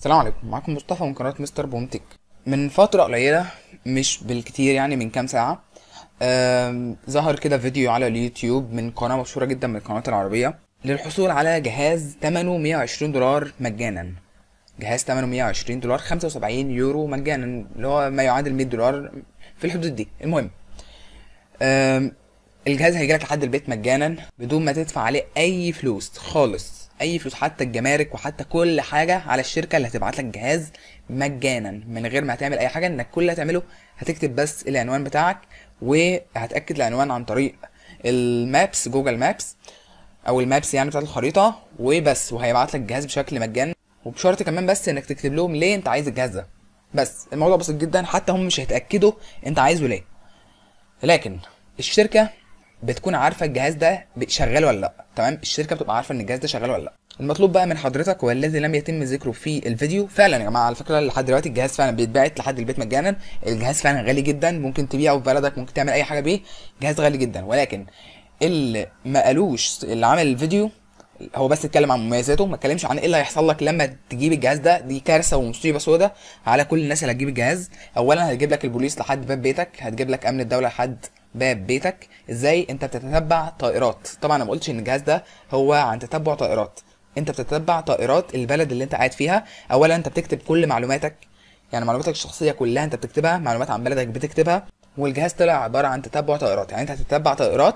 السلام عليكم معكم مصطفى من قناة مستر بومتك من فترة قليلة مش بالكتير يعني من كام ساعة آم، ظهر كده فيديو على اليوتيوب من قناة مشهورة جدا من القنوات العربية للحصول على جهاز ثمنه 120 دولار مجانا جهاز ثمنه 120 دولار 75 يورو مجانا اللي هو ما يعادل 100 دولار في الحدود دي المهم آم، الجهاز هيجيلك لحد البيت مجانا بدون ما تدفع عليه اي فلوس خالص اي فلوس حتى الجمارك وحتى كل حاجه على الشركه اللي هتبعت لك الجهاز مجانا من غير ما تعمل اي حاجه انك كل اللي هتعمله هتكتب بس العنوان بتاعك وهتاكد العنوان عن طريق المابس جوجل مابس او المابس يعني بتاعت الخريطه وبس وهيبعت لك الجهاز بشكل مجاني وبشرط كمان بس انك تكتب لهم ليه انت عايز الجهاز ده بس الموضوع بسيط جدا حتى هم مش هيتاكدوا انت عايزه ليه لكن الشركه بتكون عارفه الجهاز ده شغال ولا لا تمام الشركه بتبقى عارفه ان الجهاز ده شغال ولا لا المطلوب بقى من حضرتك والذي لم يتم ذكره في الفيديو فعلا يا جماعه على فكره لحد دلوقتي الجهاز فعلا بيتباعت لحد البيت مجانا الجهاز فعلا غالي جدا ممكن تبيعه في بلدك ممكن تعمل اي حاجه بيه جهاز غالي جدا ولكن اللي ما قالوش اللي عمل الفيديو هو بس اتكلم عن مميزاته ما اتكلمش عن ايه اللي هيحصل لك لما تجيب الجهاز ده دي كارثه ومصيبه سودة على كل الناس اللي هتجيب الجهاز اولا هتجيب لك البوليس لحد باب بيتك هتجيب لك امن الدوله لحد باب بيتك ازاي انت بتتتبع طائرات طبعا انا ما قلتش ان الجهاز ده هو عن تتبع طائرات انت بتتتبع طائرات البلد اللي انت قاعد فيها اولا انت بتكتب كل معلوماتك يعني معلوماتك الشخصيه كلها انت بتكتبها معلومات عن بلدك بتكتبها والجهاز طلع عباره عن تتبع طائرات يعني انت هتتبع طائرات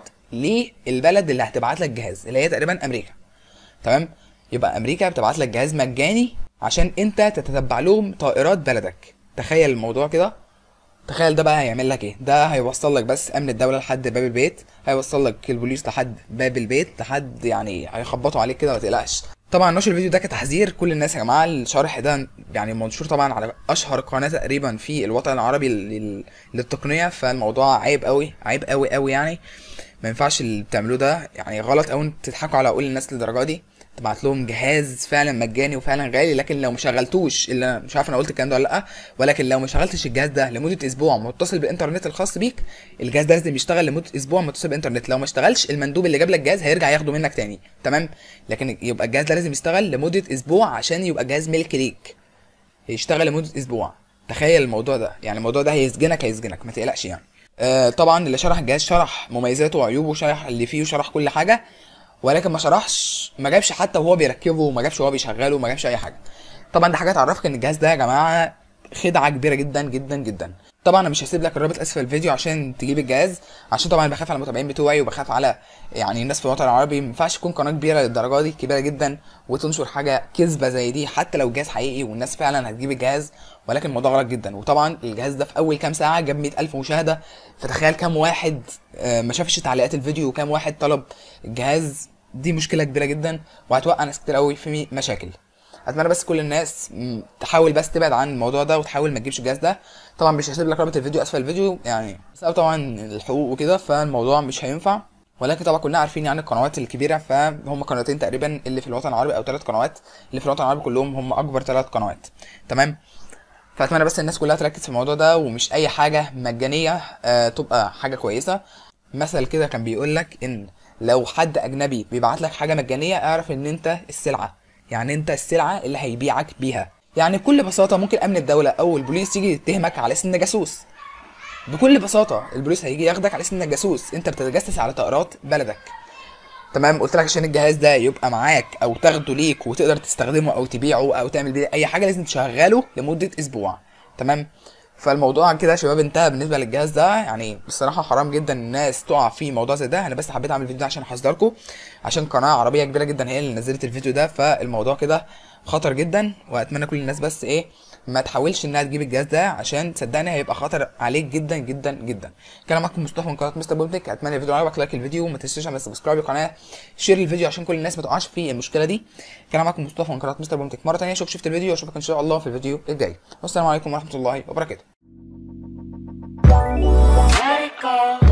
للبلد اللي هتبعت لك جهاز اللي هي تقريبا امريكا تمام يبقى امريكا بتبعت لك جهاز مجاني عشان انت تتتبع لهم طائرات بلدك تخيل الموضوع كده تخيل ده بقى هيعمل لك ايه ده هيوصل لك بس امن الدوله لحد باب البيت هيوصل لك البوليس لحد باب البيت لحد يعني هيخبطوا عليك كده ما تقلقش طبعا نشر الفيديو ده كتحذير كل الناس يا جماعه الشرح ده يعني منشور طبعا على اشهر قناه تقريبا في الوطن العربي لل- للتقنيه فالموضوع عيب قوي عيب قوي قوي يعني ما ينفعش اللي بتعملوه ده يعني غلط قوي انتوا تضحكوا على عقول الناس للدرجه دي تبعت لهم جهاز فعلا مجاني وفعلا غالي لكن لو ما شغلتوش الا مش عارف انا قلت الكلام ده ولا لا ولكن لو ما شغلتش الجهاز ده لمده اسبوع متصل بالانترنت الخاص بيك الجهاز ده لازم يشتغل لمده اسبوع متصل بالانترنت لو ما اشتغلش المندوب اللي جاب لك الجهاز هيرجع ياخده منك تاني تمام لكن يبقى الجهاز ده لازم يشتغل لمده اسبوع عشان يبقى جهاز ملك ليك يشتغل لمده اسبوع تخيل الموضوع ده يعني الموضوع ده هيسجنك هيسجنك ما تقلقش يعني آه طبعا اللي شرح الجهاز شرح مميزاته وعيوبه شرح اللي فيه وشرح كل حاجه ولكن ما شرحش ما جابش حتى وهو بيركبه وما جابش وهو بيشغله وما جابش اي حاجه طبعا دي حاجه تعرفك ان الجهاز ده يا جماعه خدعه كبيره جدا جدا جدا طبعا انا مش هسيب لك الرابط اسفل الفيديو عشان تجيب الجهاز عشان طبعا بخاف على المتابعين بتوعي وبخاف على يعني الناس في الوطن العربي ما ينفعش تكون قناه كبيره للدرجه دي كبيره جدا وتنشر حاجه كذبه زي دي حتى لو الجهاز حقيقي والناس فعلا هتجيب الجهاز ولكن الموضوع غلط جدا وطبعا الجهاز ده في اول كام ساعه جاب 100000 مشاهده فتخيل كام واحد آه، ما شافش تعليقات الفيديو وكام واحد طلب الجهاز دي مشكله كبيره جدا وهتوقع ناس كتير قوي في مشاكل اتمنى بس كل الناس م، تحاول بس تبعد عن الموضوع ده وتحاول ما تجيبش الجهاز ده طبعا مش هسيب لك رابط الفيديو اسفل الفيديو يعني بسبب طبعا الحقوق وكده فالموضوع مش هينفع ولكن طبعا كلنا عارفين يعني القنوات الكبيره فهم قناتين تقريبا اللي في الوطن العربي او ثلاث قنوات اللي في الوطن العربي كلهم هم اكبر ثلاث قنوات تمام فاتمنى بس الناس كلها تركز في الموضوع ده ومش اي حاجه مجانيه آه تبقى حاجه كويسه مثل كده كان بيقول لك ان لو حد اجنبي بيبعت لك حاجه مجانيه اعرف ان انت السلعه يعني انت السلعه اللي هيبيعك بيها يعني بكل بساطه ممكن امن الدوله او البوليس يجي يتهمك على اسم جاسوس بكل بساطه البوليس هيجي ياخدك على اسم انك جاسوس انت بتتجسس على طائرات بلدك تمام قلت لك عشان الجهاز ده يبقى معاك او تاخده ليك وتقدر تستخدمه او تبيعه او تعمل بيه اي حاجه لازم تشغله لمده اسبوع تمام فالموضوع كده يا شباب انتهى بالنسبه للجهاز ده يعني بصراحه حرام جدا الناس تقع في موضوع زي ده انا بس حبيت اعمل الفيديو ده عشان احذركم عشان قناه عربيه كبيره جدا هي اللي نزلت الفيديو ده فالموضوع كده خطر جدا واتمنى كل الناس بس ايه ما تحاولش انها تجيب الجهاز ده عشان صدقني هيبقى خطر عليك جدا جدا جدا كان معاكم مصطفى من قناه مستر بومتك اتمنى الفيديو عجبك لايك الفيديو وما تنساش تعمل سبسكرايب للقناه شير الفيديو عشان كل الناس ما تقعش في المشكله دي كان معاكم مصطفى من قناه مستر بومتك مره ثانيه شوف شفت الفيديو واشوفك ان شاء الله في الفيديو الجاي والسلام عليكم ورحمه الله وبركاته Let it go.